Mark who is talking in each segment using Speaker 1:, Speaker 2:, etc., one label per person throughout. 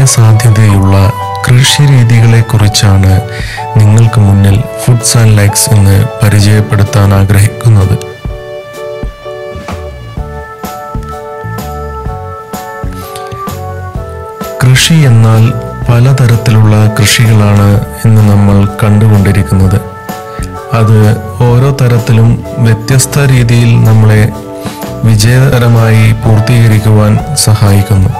Speaker 1: സാധ്യതയുള്ള കൃഷി രീതികളെക്കുറിച്ചാണ് നിങ്ങൾക്ക് മുന്നിൽ ഫുഡ്സ് ആൻഡ് ലൈക്സ് എന്ന് പരിചയപ്പെടുത്താൻ ആഗ്രഹിക്കുന്നത് കൃഷി എന്നാൽ പലതരത്തിലുള്ള കൃഷികളാണ് ഇന്ന് നമ്മൾ കണ്ടുകൊണ്ടിരിക്കുന്നത് അത് ഓരോ തരത്തിലും വ്യത്യസ്ത രീതിയിൽ നമ്മളെ വിജയകരമായി പൂർത്തീകരിക്കുവാൻ സഹായിക്കുന്നു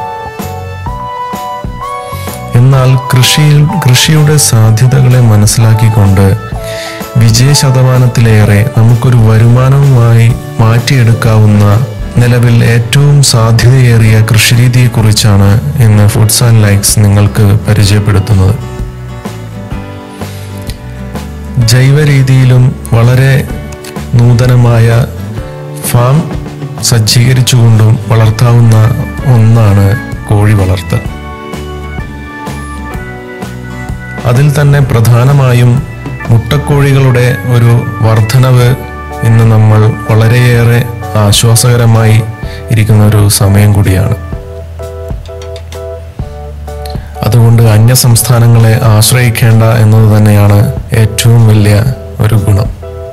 Speaker 1: എന്നാൽ കൃഷിയിൽ കൃഷിയുടെ സാധ്യതകളെ മനസ്സിലാക്കിക്കൊണ്ട് വിജയ ശതമാനത്തിലേറെ നമുക്കൊരു വരുമാനവുമായി മാറ്റിയെടുക്കാവുന്ന നിലവിൽ ഏറ്റവും സാധ്യതയേറിയ കൃഷിരീതിയെക്കുറിച്ചാണ് ഇന്ന് ഫുഡ്സ് ആൻഡ് ലൈക്സ് നിങ്ങൾക്ക് പരിചയപ്പെടുത്തുന്നത് ജൈവ രീതിയിലും വളരെ നൂതനമായ ഫാം സജ്ജീകരിച്ചുകൊണ്ടും വളർത്താവുന്ന ഒന്നാണ് കോഴി വളർത്തൽ അതിൽ തന്നെ പ്രധാനമായും മുട്ടക്കോഴികളുടെ ഒരു വർധനവ് ഇന്ന് നമ്മൾ വളരെയേറെ ആശ്വാസകരമായി ഇരിക്കുന്ന ഒരു സമയം കൂടിയാണ് അതുകൊണ്ട് അന്യ സംസ്ഥാനങ്ങളെ ആശ്രയിക്കേണ്ട എന്നത് തന്നെയാണ് ഏറ്റവും വലിയ ഒരു ഗുണം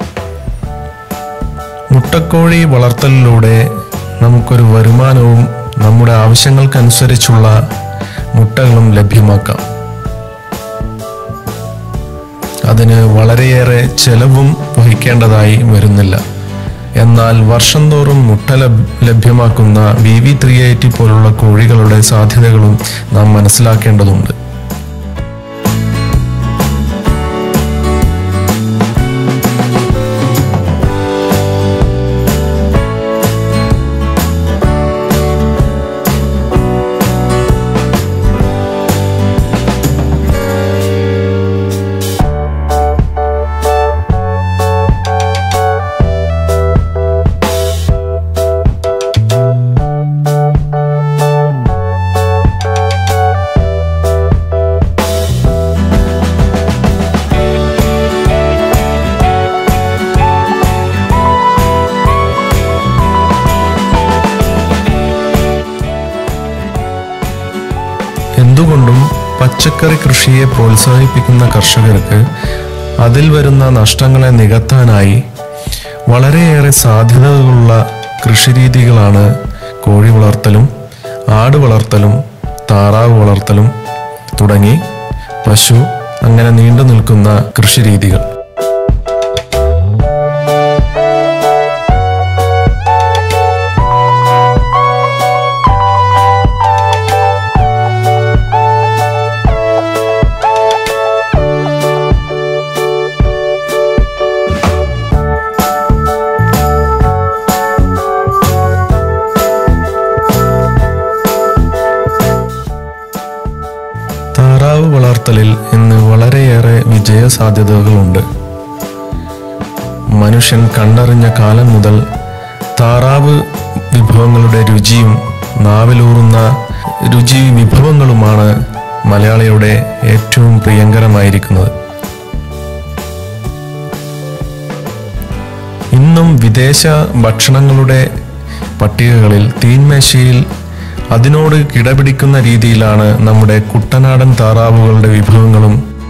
Speaker 1: മുട്ടക്കോഴി വളർത്തലിലൂടെ നമുക്കൊരു വരുമാനവും നമ്മുടെ ആവശ്യങ്ങൾക്കനുസരിച്ചുള്ള മുട്ടകളും ലഭ്യമാക്കാം അതിന് വളരെയേറെ ചെലവും വഹിക്കേണ്ടതായി വരുന്നില്ല എന്നാൽ വർഷം തോറും മുട്ട ലഭ് ലഭ്യമാക്കുന്ന വി വി ത്രീ എയ്റ്റി പോലുള്ള കോഴികളുടെ സാധ്യതകളും നാം മനസ്സിലാക്കേണ്ടതുണ്ട് എന്തുകൊണ്ടും പച്ചക്കറി കൃഷിയെ പ്രോത്സാഹിപ്പിക്കുന്ന കർഷകർക്ക് അതിൽ വരുന്ന നഷ്ടങ്ങളെ നികത്താനായി വളരെയേറെ സാധ്യതകളുള്ള കൃഷിരീതികളാണ് കോഴി വളർത്തലും ആട് വളർത്തലും താറാവ് വളർത്തലും തുടങ്ങി പശു അങ്ങനെ നീണ്ടു നിൽക്കുന്ന കൃഷിരീതികൾ താറാവ് വളർത്തലിൽ ഇന്ന് വളരെയേറെ വിജയ സാധ്യതകളുണ്ട് മനുഷ്യൻ കണ്ടറിഞ്ഞ കാലം മുതൽ താറാവ് വിഭവങ്ങളുടെ രുചിയും നാവിലൂറുന്ന രുചി വിഭവങ്ങളുമാണ് മലയാളിയുടെ ഏറ്റവും പ്രിയങ്കരമായിരിക്കുന്നത് ഇന്നും വിദേശ ഭക്ഷണങ്ങളുടെ പട്ടികകളിൽ തീന്മേശയിൽ അതിനോട് കിടപിടിക്കുന്ന രീതിയിലാണ് നമ്മുടെ കുട്ടനാടൻ താറാവുകളുടെ വിഭവങ്ങളും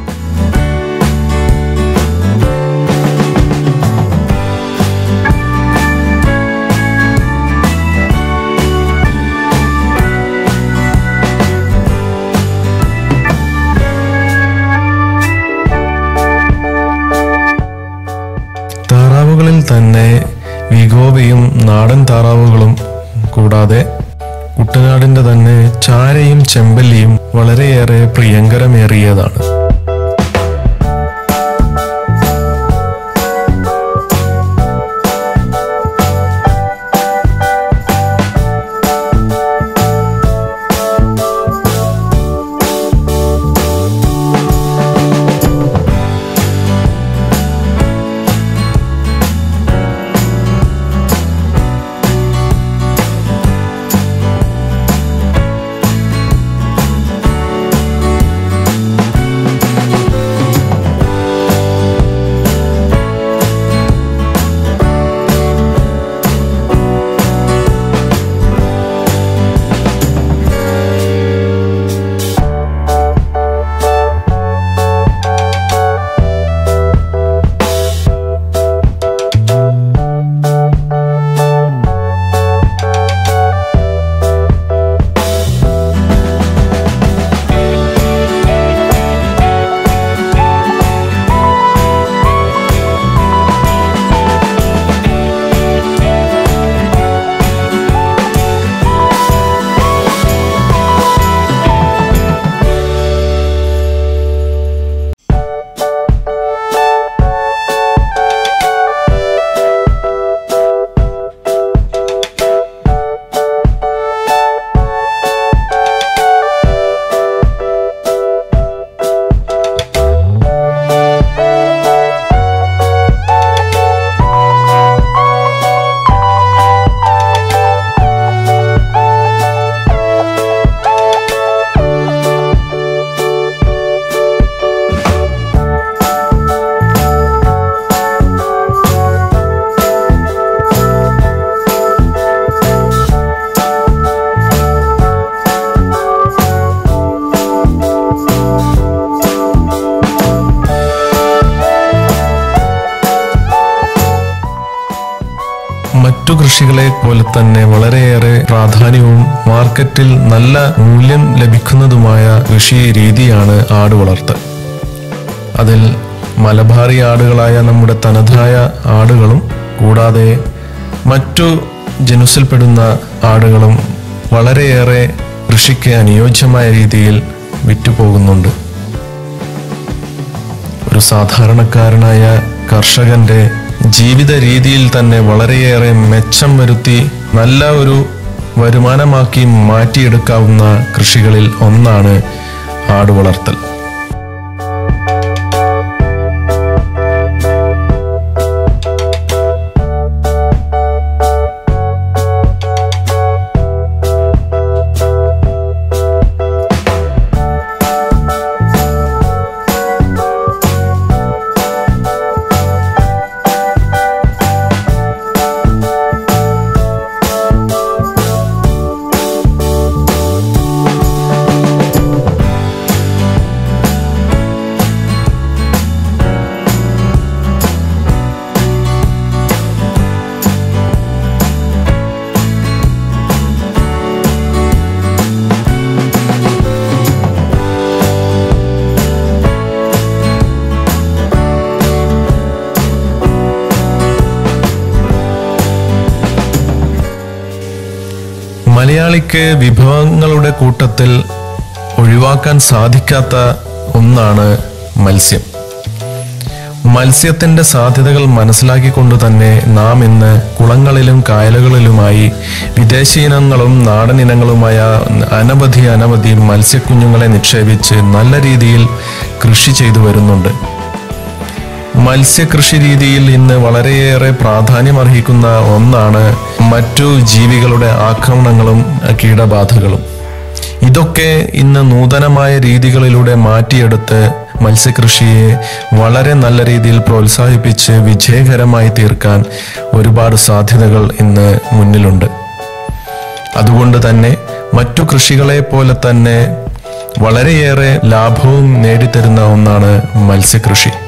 Speaker 1: താറാവുകളിൽ തന്നെ വിഗോവയും നാടൻ താറാവുകളും കൂടാതെ കുട്ടനാടിന്റെ തന്നെ ചാരയും ചെമ്പല്ലിയും വളരെയേറെ പ്രിയങ്കരമേറിയതാണ് മറ്റു കൃഷികളെ പോലെ തന്നെ വളരെയേറെ പ്രാധാന്യവും മാർക്കറ്റിൽ നല്ല മൂല്യം ലഭിക്കുന്നതുമായ കൃഷി രീതിയാണ് ആട് വളർത്തൽ അതിൽ മലബാറി ആടുകളായ നമ്മുടെ തനതായ ആടുകളും കൂടാതെ മറ്റു ജനുസിൽപ്പെടുന്ന ആടുകളും വളരെയേറെ കൃഷിക്ക് അനുയോജ്യമായ രീതിയിൽ വിറ്റുപോകുന്നുണ്ട് ഒരു സാധാരണക്കാരനായ കർഷകന്റെ ജീവിത രീതിയിൽ തന്നെ വളരെയേറെ മെച്ചം വരുത്തി നല്ല ഒരു വരുമാനമാക്കി മാറ്റിയെടുക്കാവുന്ന കൃഷികളിൽ ഒന്നാണ് ആടുവളർത്തൽ മലയാളിക്ക് വിഭവങ്ങളുടെ കൂട്ടത്തിൽ ഒഴിവാക്കാൻ സാധിക്കാത്ത ഒന്നാണ് മത്സ്യം മത്സ്യത്തിന്റെ സാധ്യതകൾ മനസ്സിലാക്കിക്കൊണ്ട് തന്നെ നാം ഇന്ന് കുളങ്ങളിലും കായലുകളിലുമായി വിദേശീനങ്ങളും നാടൻ ഇനങ്ങളുമായ അനവധി അനവധി മത്സ്യക്കുഞ്ഞുങ്ങളെ നിക്ഷേപിച്ച് നല്ല രീതിയിൽ കൃഷി ചെയ്തു വരുന്നുണ്ട് മത്സ്യകൃഷി രീതിയിൽ ഇന്ന് വളരെയേറെ പ്രാധാന്യമർഹിക്കുന്ന ഒന്നാണ് മറ്റു ജീവികളുടെ ആക്രമണങ്ങളും കീടബാധകളും ഇതൊക്കെ ഇന്ന് നൂതനമായ രീതികളിലൂടെ മാറ്റിയെടുത്ത് മത്സ്യകൃഷിയെ വളരെ നല്ല രീതിയിൽ പ്രോത്സാഹിപ്പിച്ച് വിജയകരമായി തീർക്കാൻ ഒരുപാട് സാധ്യതകൾ ഇന്ന് മുന്നിലുണ്ട് അതുകൊണ്ട് തന്നെ മറ്റു കൃഷികളെ പോലെ തന്നെ വളരെയേറെ ലാഭവും നേടിത്തരുന്ന ഒന്നാണ് മത്സ്യകൃഷി